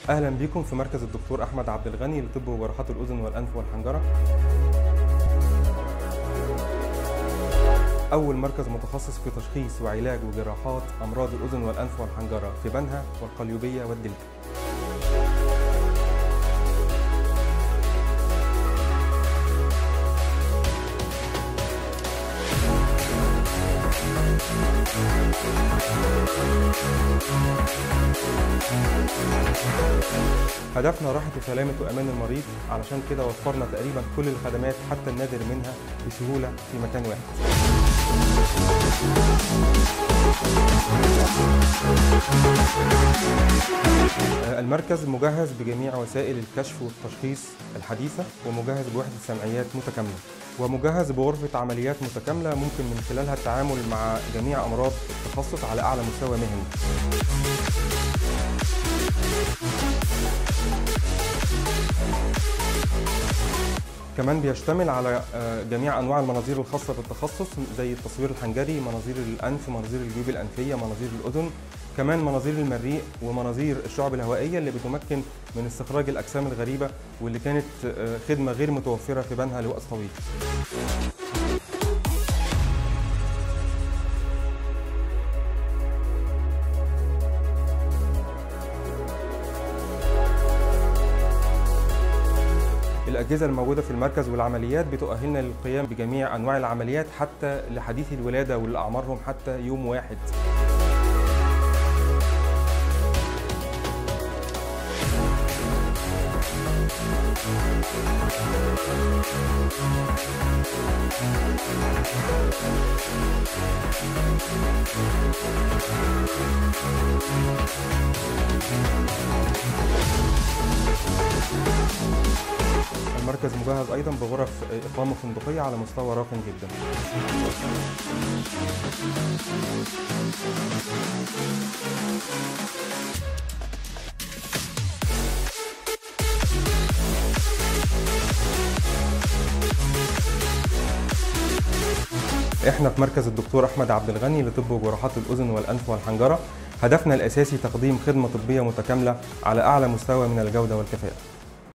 اهلا بكم في مركز الدكتور احمد عبد الغني لطب وجراحات الاذن والانف والحنجره اول مركز متخصص في تشخيص وعلاج وجراحات امراض الاذن والانف والحنجره في بنها والقليوبيه والدلتا هدفنا راحة وسلامة وأمان المريض علشان كده وفرنا تقريبا كل الخدمات حتى النادر منها بسهولة في مكان واحد المركز مجهز بجميع وسائل الكشف والتشخيص الحديثة ومجهز بوحدة سمعيات متكاملة ومجهز بغرفة عمليات متكاملة ممكن من خلالها التعامل مع جميع أمراض التخصص على أعلى مستوى مهني كمان بيشتمل على جميع انواع المناظير الخاصه بالتخصص زي التصوير الحنجري مناظير الانف مناظير الجيوب الانفيه مناظير الاذن كمان مناظير المريء ومناظير الشعب الهوائيه اللي بتمكن من استخراج الاجسام الغريبه واللي كانت خدمه غير متوفره في بنها لوقت طويل الأجهزة الموجودة في المركز والعمليات بتؤهلنا للقيام بجميع أنواع العمليات حتى لحديث الولادة واللي أعمارهم حتى يوم واحد المركز مجهز ايضا بغرف اقامه فندقيه على مستوى راق جدا احنا في مركز الدكتور احمد عبد الغني لطب وجراحات الاذن والانف والحنجره هدفنا الاساسي تقديم خدمه طبيه متكامله على اعلى مستوى من الجوده والكفاءه